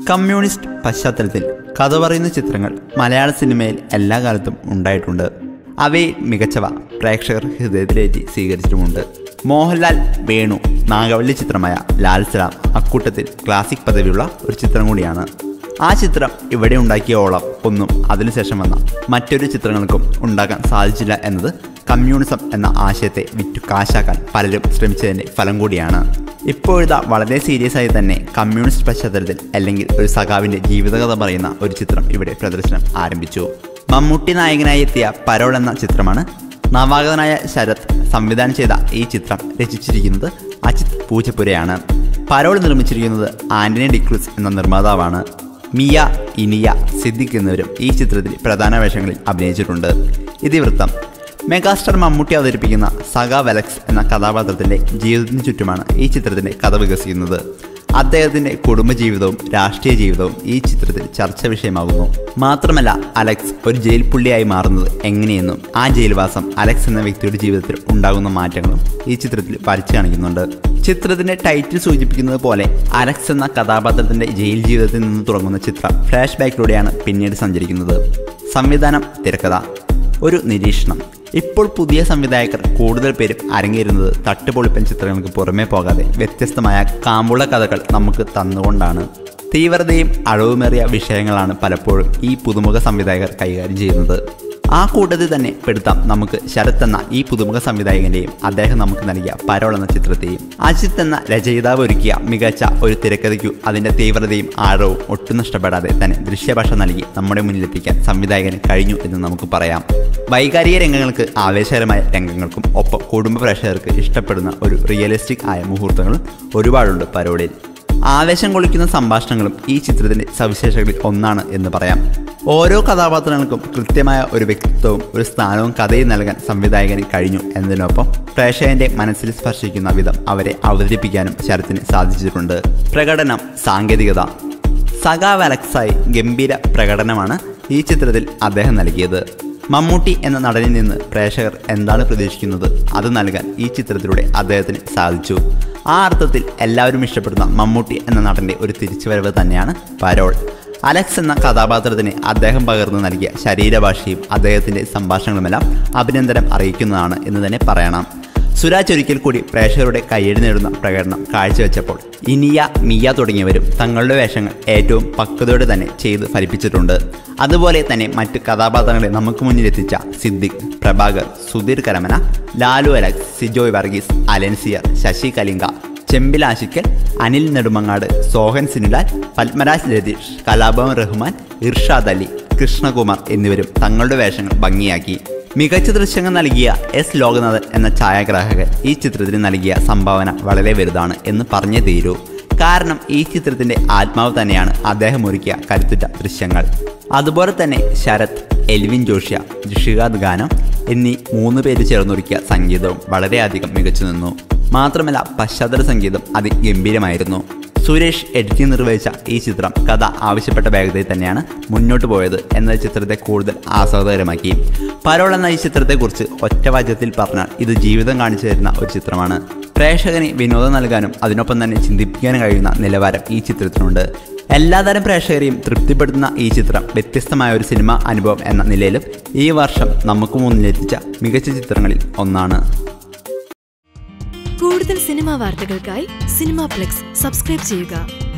communist പശ്ചാത്തലത്തിൽ കഥ പറയുന്ന ചിത്രങ്ങൾ മലയാള സിനിമയിൽ എല്ലാ കാലത്തും ഉണ്ടായിട്ടുണ്ട് അവയിൽ മികച്ചവ പ്രേക്ഷകർ ഹൃദയത്തിലേറ്റി സ്വീകരിച്ചിട്ടുമുണ്ട് മോഹൻലാൽ വേണു നാഗവള്ളി ചിത്രമായ ലാൽ സലാം അക്കൂട്ടത്തിൽ ക്ലാസിക് പദവിയുള്ള ഒരു ചിത്രം കൂടിയാണ് ആ ചിത്രം ഇവിടെ ഉണ്ടാക്കിയ ഓളം ഒന്നും അതിനുശേഷം വന്ന മറ്റൊരു ചിത്രങ്ങൾക്കും ഉണ്ടാക്കാൻ സാധിച്ചില്ല എന്നത് കമ്മ്യൂണിസം എന്ന ആശയത്തെ വിറ്റു കാശാക്കാൻ പലരും ശ്രമിച്ചതിൻ്റെ ഫലം കൂടിയാണ് ഇപ്പോഴിതാ വളരെ സീരിയസ് ആയി തന്നെ കമ്മ്യൂണിസ്റ്റ് പശ്ചാത്തലത്തിൽ അല്ലെങ്കിൽ ഒരു സഖാവിൻ്റെ ജീവിതകഥ പറയുന്ന ഒരു ചിത്രം ഇവിടെ പ്രദർശനം ആരംഭിച്ചു മമ്മൂട്ടി നായകനായി എത്തിയ പരോൾ എന്ന ചിത്രമാണ് നവാഗതനായ ശരത് സംവിധാനം ചെയ്ത ഈ ചിത്രം രചിച്ചിരിക്കുന്നത് അജിത് പൂജപ്പുരയാണ് പരോൾ നിർമ്മിച്ചിരിക്കുന്നത് ആന്റണി ഡിക്രൂസ് എന്ന നിർമ്മാതാവാണ് മിയ ഇനിയ സിദ്ദിഖ് എന്നിവരും ഈ ചിത്രത്തിൽ പ്രധാന വേഷങ്ങളിൽ അഭിനയിച്ചിട്ടുണ്ട് ഇതിവൃത്തം മെഗാസ്റ്റാർ മമ്മൂട്ടി അവതരിപ്പിക്കുന്ന സഗാ വെലക്സ് എന്ന കഥാപാത്രത്തിന്റെ ജീവിതത്തിന് ചുറ്റുമാണ് ഈ ചിത്രത്തിന്റെ കഥ വികസിക്കുന്നത് അദ്ദേഹത്തിന്റെ കുടുംബജീവിതവും രാഷ്ട്രീയ ജീവിതവും ഈ ചിത്രത്തിൽ ചർച്ച വിഷയമാകുന്നു മാത്രമല്ല അലക്സ് ഒരു ജയിൽ പുള്ളിയായി മാറുന്നത് എങ്ങനെയെന്നും ആ ജയിൽവാസം അലക്സ് എന്ന വ്യക്തിയുടെ ജീവിതത്തിൽ ഉണ്ടാകുന്ന മാറ്റങ്ങളും ഈ ചിത്രത്തിൽ വരച്ചു കാണിക്കുന്നുണ്ട് ചിത്രത്തിന്റെ ടൈറ്റിൽ സൂചിപ്പിക്കുന്നത് പോലെ അലക്സ് എന്ന കഥാപാത്രത്തിന്റെ ജയിൽ ജീവിതത്തിൽ നിന്ന് തുടങ്ങുന്ന ചിത്രം ഫ്ലാഷ് ബാക്കിലൂടെയാണ് പിന്നീട് സഞ്ചരിക്കുന്നത് സംവിധാനം തിരക്കഥ ഒരു നിരീക്ഷണം ഇപ്പോൾ പുതിയ സംവിധായകർ കൂടുതൽ പേരും അരങ്ങേറുന്നത് തട്ടുപൊളിപ്പൻ ചിത്രങ്ങൾക്ക് പുറമേ പോകാതെ വ്യത്യസ്തമായ കാമ്പുള്ള കഥകൾ നമുക്ക് തന്നുകൊണ്ടാണ് തീവ്രതയും അളവുമേറിയ വിഷയങ്ങളാണ് പലപ്പോഴും ഈ പുതുമുഖ സംവിധായകർ കൈകാര്യം ചെയ്യുന്നത് ആ കൂട്ടത്തിൽ തന്നെ പെടുത്താം നമുക്ക് ശരത് എന്ന ഈ പുതുമുഖ സംവിധായകന്റെയും അദ്ദേഹം നമുക്ക് നൽകിയ പരോൾ എന്ന ചിത്രത്തെയും അജിത്ത് എന്ന രചയിതാവ് ഒരുക്കിയ മികച്ച ഒരു തിരക്കഥയ്ക്കു അതിന്റെ തീവ്രതയും ആഴവും ഒട്ടും നഷ്ടപ്പെടാതെ തന്നെ ദൃശ്യഭാഷ നൽകി നമ്മുടെ മുന്നിലെത്തിക്കാൻ സംവിധായകന് കഴിഞ്ഞു എന്ന് നമുക്ക് പറയാം വൈകാരിക രംഗങ്ങൾക്ക് ആവേശകരമായ രംഗങ്ങൾക്കും ഒപ്പം കുടുംബ പ്രേക്ഷകർക്ക് ഇഷ്ടപ്പെടുന്ന ഒരു റിയലിസ്റ്റിക് ആയ മുഹൂർത്തങ്ങളും ഒരുപാടുണ്ട് പരോളിൽ ആവേശം കൊള്ളിക്കുന്ന സംഭാഷണങ്ങളും ഈ ചിത്രത്തിന്റെ സവിശേഷതകളിൽ ഒന്നാണ് എന്ന് പറയാം ഓരോ കഥാപാത്രങ്ങൾക്കും കൃത്യമായ ഒരു വ്യക്തിത്വവും ഒരു സ്ഥാനവും കഥയും നൽകാൻ സംവിധായകന് കഴിഞ്ഞു എന്നതിനൊപ്പം പ്രേക്ഷകന്റെ മനസ്സിൽ സ്പർശിക്കുന്ന വിധം അവരെ അവതരിപ്പിക്കാനും ശരത്തിന് സാധിച്ചിട്ടുണ്ട് പ്രകടനം സാങ്കേതികത സഖാവ് അലക്സായി ഗംഭീര പ്രകടനമാണ് ഈ ചിത്രത്തിൽ അദ്ദേഹം നൽകിയത് മമ്മൂട്ടി എന്ന നടനിൽ നിന്ന് പ്രേക്ഷകർ എന്താണ് പ്രതീക്ഷിക്കുന്നത് അത് നൽകാൻ ഈ ചിത്രത്തിലൂടെ അദ്ദേഹത്തിന് സാധിച്ചു ആ അർത്ഥത്തിൽ എല്ലാവരും ഇഷ്ടപ്പെടുന്ന മമ്മൂട്ടി എന്ന നടന്റെ ഒരു തിരിച്ചുവരവ് തന്നെയാണ് പരോൾ അലക്സ് എന്ന കഥാപാത്രത്തിന് അദ്ദേഹം പകർന്നു നൽകിയ ശരീരഭാഷയും അദ്ദേഹത്തിന്റെ സംഭാഷണങ്ങളുമെല്ലാം അഭിനന്ദനം അറിയിക്കുന്നതാണ് എന്ന് തന്നെ പറയണം സുരാജ് ഒരിക്കൽ കൂടി പ്രേക്ഷകരുടെ കയ്യടി നേടുന്ന പ്രകടനം കാഴ്ചവെച്ചപ്പോൾ ഇനിയ മിയ തുടങ്ങിയവരും തങ്ങളുടെ വേഷങ്ങൾ ഏറ്റവും പക്വതയോടെ തന്നെ ചെയ്ത് ഫലിപ്പിച്ചിട്ടുണ്ട് അതുപോലെ തന്നെ മറ്റ് കഥാപാത്രങ്ങളെ നമുക്ക് മുന്നിലെത്തിച്ച സിദ്ദിഖ് പ്രഭാകർ സുധീർ കരമന ലാലു അലക്സ് സിജോയ് വർഗീസ് അലൻസിയർ ശശി കലിംഗ ചെമ്പിലാശിക്കൽ അനിൽ നെടുമങ്ങാട് സോഹൻ സിനുലാൽ പത്മരാജ് രതീഷ് കലാഭവൻ റഹ്മാൻ ഇർഷാദ് അലി കൃഷ്ണകുമാർ എന്നിവരും തങ്ങളുടെ വേഷങ്ങൾ ഭംഗിയാക്കി മികച്ച ദൃശ്യങ്ങൾ നൽകിയ എസ് ലോകനാഥൻ എന്ന ഛായാഗ്രാഹകൻ ഈ ചിത്രത്തിന് നൽകിയ സംഭാവന വളരെ വലുതാണ് എന്ന് പറഞ്ഞേ തീരൂ കാരണം ഈ ചിത്രത്തിന്റെ ആത്മാവ് തന്നെയാണ് അദ്ദേഹം ഒരുക്കിയ കരുത്തുറ്റ ദൃശ്യങ്ങൾ അതുപോലെ തന്നെ ശരത് എൽവിൻ ജോഷ്യ ജിഷികാദ് ഗാനം എന്നീ മൂന്ന് പേര് ചേർന്നൊരുക്കിയ സംഗീതവും വളരെയധികം മികച്ചു നിന്നു മാത്രമല്ല പശ്ചാത്തല സംഗീതം അതിഗംഭീരമായിരുന്നു സുരേഷ് എഡിറ്റിംഗ് നിർവഹിച്ച ഈ ചിത്രം കഥ ആവശ്യപ്പെട്ട വേഗതയിൽ തന്നെയാണ് മുന്നോട്ട് പോയത് എന്നത് ചിത്രത്തെ കൂടുതൽ ആസ്വാദകരമാക്കി പരോൾ എന്ന ഈ ചിത്രത്തെക്കുറിച്ച് ഒറ്റ വാചകത്തിൽ പറഞ്ഞാൽ ഇത് ജീവിതം കാണിച്ചു തരുന്ന ഒരു ചിത്രമാണ് പ്രേക്ഷകന് വിനോദം നൽകാനും അതിനൊപ്പം തന്നെ ചിന്തിപ്പിക്കാനും കഴിയുന്ന നിലവാരം ഈ ചിത്രത്തിനുണ്ട് എല്ലാതരം പ്രേക്ഷകരെയും തൃപ്തിപ്പെടുത്തുന്ന ഈ ചിത്രം വ്യത്യസ്തമായ ഒരു സിനിമ അനുഭവം എന്ന നിലയിലും ഈ വർഷം നമുക്ക് മുന്നിലെത്തിച്ച മികച്ച ചിത്രങ്ങളിൽ ഒന്നാണ് കൂടുതൽ സിനിമാ വാർത്തകൾക്കായി സിനിമാ പ്ലെക്സ് സബ്സ്ക്രൈബ് ചെയ്യുക